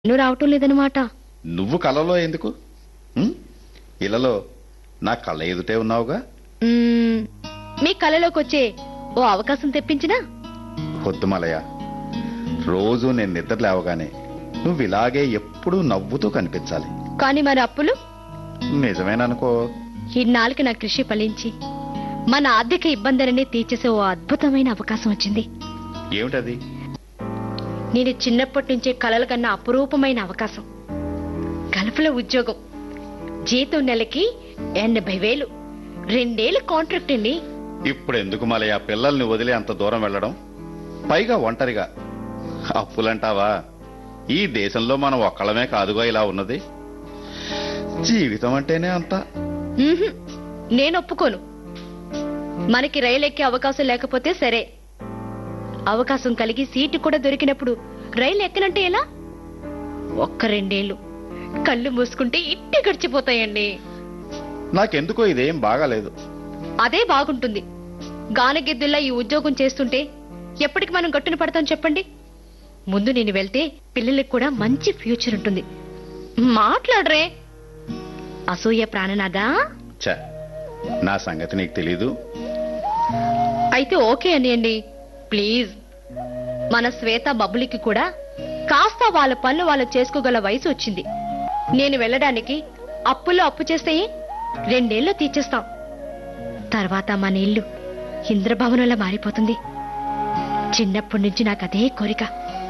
నువ్వు రావటం లేదనమాట నువ్వు కలలో ఎందుకు ఉం? ఇలలో నా కళ్ళ ఎదుటే ఉన్నావుగా మ్మ్, మీ కళలోకి వచ్చే ఓ అవకాశం తెప్పించినా వద్దు మలయ రోజు నేను నిద్ర లేవగానే నువ్వు ఇలాగే ఎప్పుడూ నవ్వుతూ కనిపించాలి కానీ మరి అప్పులు నిజమేననుకో ఇన్నాళ్ళకి నా కృషి ఫలించి మన ఆర్థిక ఇబ్బందులన్నీ తీర్చేసే ఓ అద్భుతమైన అవకాశం వచ్చింది ఏమిటది నేను చిన్నప్పటి నుంచే కలల కన్నా అపురూపమైన అవకాశం గల్ఫ్లో ఉద్యోగం జీతం నెలకి ఎనభై వేలు రెండేళ్ల కాంట్రాక్ట్ అండి ఇప్పుడు ఎందుకు మలయ పిల్లల్ని వదిలి అంత దూరం వెళ్ళడం పైగా ఒంటరిగా అప్పులంటావా ఈ దేశంలో మనం ఒక్కళ్ళమే కాదుగా ఇలా ఉన్నది జీవితం అంటేనే అంత మ్మ్హ్మ్. నేను ఒప్పుకోను మనకి రైలు ఎక్కే అవకాశం లేకపోతే సరే అవకాశం కలిగి సీటు కూడా దొరికినప్పుడు రైలు ఎక్కనంటే ఎలా ఒక్క రెండేళ్లు కళ్ళు మూసుకుంటే ఇట్టి గడిచిపోతాయండి నాకెందుకో ఇదేం బాగాలేదు అదే బాగుంటుంది గానగిద్దుల్లా ఈ ఉద్యోగం చేస్తుంటే ఎప్పటికి మనం గట్టున పడతాం చెప్పండి ముందు నేను వెళ్తే పిల్లలకు కూడా మంచి ఫ్యూచర్ ఉంటుంది మాట్లాడరే అసూయ ప్రాణనాదా ఛ నా సంగతి నీకు తెలీదు అయితే ఓకే అనియండి ప్లీజ్ మన శ్వేత బబ్బులికి కూడా కాస్త వాళ్ళ పనులు వాళ్ళు చేసుకోగల వయసు వచ్చింది నేను వెళ్ళడానికి అప్పుల్లో అప్పు చేస్తే రెండేళ్లు తీర్చేస్తాం తర్వాత మన ఇల్లు ఇంద్రభవనంలా మారిపోతుంది చిన్నప్పటి నుంచి నాకు అదే కోరిక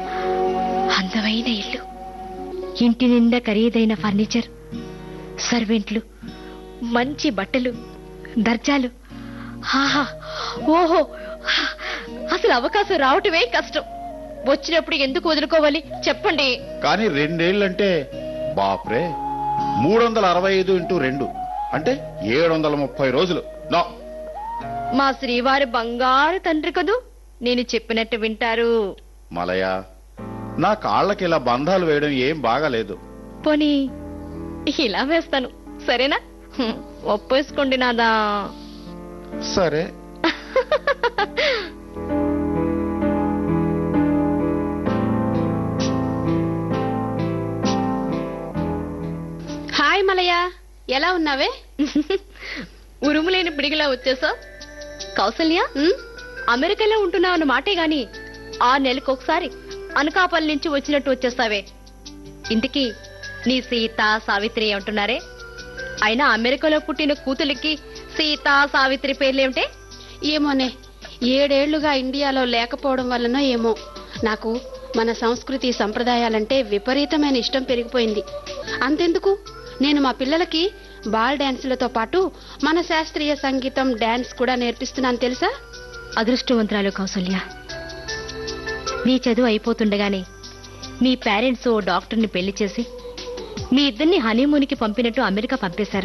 అందమైన ఇల్లు ఇంటి నిండా ఖరీదైన ఫర్నిచర్ సర్వెంట్లు మంచి బట్టలు దర్జాలు ఆహా ఓహో అసలు అవకాశం రావటమే కష్టం వచ్చినప్పుడు ఎందుకు వదులుకోవాలి చెప్పండి కానీ రెండేళ్లంటే బాప్రే మూడు వందల అరవై ఐదు ఇంటూ రెండు అంటే ఏడు వందల ముప్పై రోజులు నో మా శ్రీవారి బంగారు తండ్రి కదూ నేను చెప్పినట్టు వింటారు మలయ నా కాళ్ళకి ఇలా బంధాలు వేయడం ఏం బాగాలేదు పోనీ ఇలా వేస్తాను సరేనా హ్మ్, ఒప్పేసుకోండి నాదా సరే హాయ్ మలయ ఎలా ఉన్నావే ఉరుములేని పిడిగిలా వచ్చేసా కౌసల్య ఉమ్, అమెరికాలో ఉంటున్నావు అన్న మాటే గాని ఆ నెలకు ఒకసారి అనకాపల్లి నుంచి వచ్చినట్టు వచ్చేస్తావే ఇంటికి నీ సీత సావిత్రి అంటున్నారే అయినా అమెరికాలో పుట్టిన కూతులికి సీత సావిత్రి పేర్లేమిటే ఏమోనే ఏడేళ్లుగా ఇండియాలో లేకపోవడం వల్లనో ఏమో నాకు మన సంస్కృతి సంప్రదాయాలంటే విపరీతమైన ఇష్టం పెరిగిపోయింది అంతెందుకు నేను మా పిల్లలకి బాల్ డాన్సులతో పాటు మన శాస్త్రీయ సంగీతం డాన్స్ కూడా నేర్పిస్తున్నాను తెలుసా అదృష్టవంతురాలు కౌసల్య నీ చదువు అయిపోతుండగానే మీ పేరెంట్స్ ఓ డాక్టర్ని పెళ్లి చేసి మీ ఇద్దరిని హనీమూన్కి పంపినట్టు అమెరికా పంపేశారు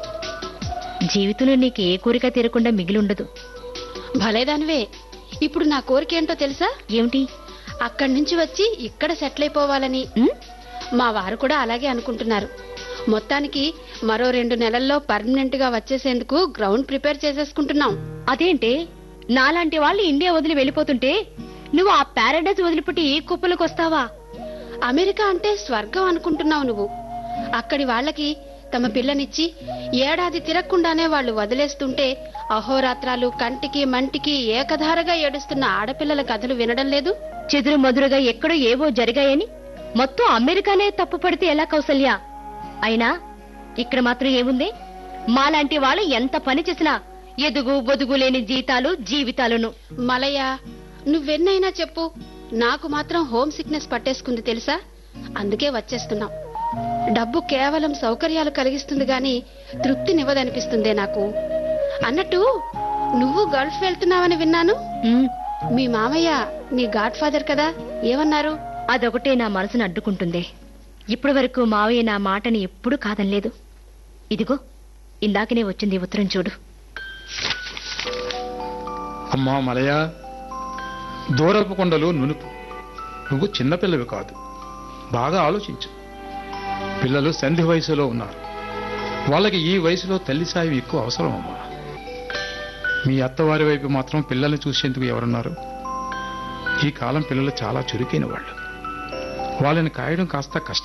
జీవితంలో నీకు ఏ కోరిక తీరకుండా మిగిలుండదు భలేదానివే ఇప్పుడు నా కోరిక ఏంటో తెలుసా ఏమిటి అక్కడి నుంచి వచ్చి ఇక్కడ సెటిల్ అయిపోవాలని ఉమ్? మా వారు కూడా అలాగే అనుకుంటున్నారు మొత్తానికి మరో రెండు నెలల్లో పర్మనెంట్ గా వచ్చేసేందుకు గ్రౌండ్ ప్రిపేర్ చేసేసుకుంటున్నాం అదేంటే నాలాంటి వాళ్ళు ఇండియా వదిలి వెళ్ళిపోతుంటే నువ్వు ఆ పారాడైజ్ వదిలిపెట్టి ఈ కుప్పలకు వస్తావా అమెరికా అంటే స్వర్గం అనుకుంటున్నావు నువ్వు అక్కడి వాళ్ళకి తమ పిల్లనిచ్చి ఏడాది తిరగకుండానే వాళ్ళు వదిలేస్తుంటే అహోరాత్రాలు కంటికి మంటికి ఏకధారగా ఏడుస్తున్న ఆడపిల్లల కథలు వినడం లేదు చెదురు మదురుగా ఎక్కడో ఏవో జరిగాయని మొత్తం అమెరికానే తప్పు పడితే ఎలా కౌసల్య అయినా ఇక్కడ మాత్రం ఏముంది మాలాంటి వాళ్ళు ఎంత పని చేసినా ఎదుగు బొదుగు లేని జీతాలు జీవితాలును మలయ నువ్వెన్నైనా చెప్పు నాకు మాత్రం హోమ్ సిక్నెస్ పట్టేసుకుంది తెలుసా అందుకే వచ్చేస్తున్నాం డబ్బు కేవలం సౌకర్యాలు కలిగిస్తుంది గాని తృప్తినివ్వదనిపిస్తుందే నాకు అన్నట్టు నువ్వు గల్ఫ్ వెళ్తున్నావని విన్నాను ఉమ్, మీ మామయ్య నీ గాడ్ ఫాదర్ కదా ఏమన్నారు అదొకటే నా మనసును అడ్డుకుంటుంది ఇప్పటి వరకు మావయ్య నా మాటని ఎప్పుడూ కాదనలేదు ఇదిగో ఇందాకనే వచ్చింది ఈ ఉత్తరం చూడు అమ్మా మలయ దూరపు కొండలు నునుపు నువ్వు చిన్నపిల్లవి కాదు బాగా ఆలోచించు పిల్లలు సంధి వయసులో ఉన్నారు వాళ్ళకి ఈ వయసులో తల్లి సాయం ఎక్కువ అవసరం అమ్మా మీ అత్తవారి వైపు మాత్రం పిల్లల్ని చూసేందుకు ఎవరున్నారు ఈ కాలం పిల్లలు చాలా చురుకైన వాళ్ళు వాళ్ళని కాయడం కాస్త కష్టం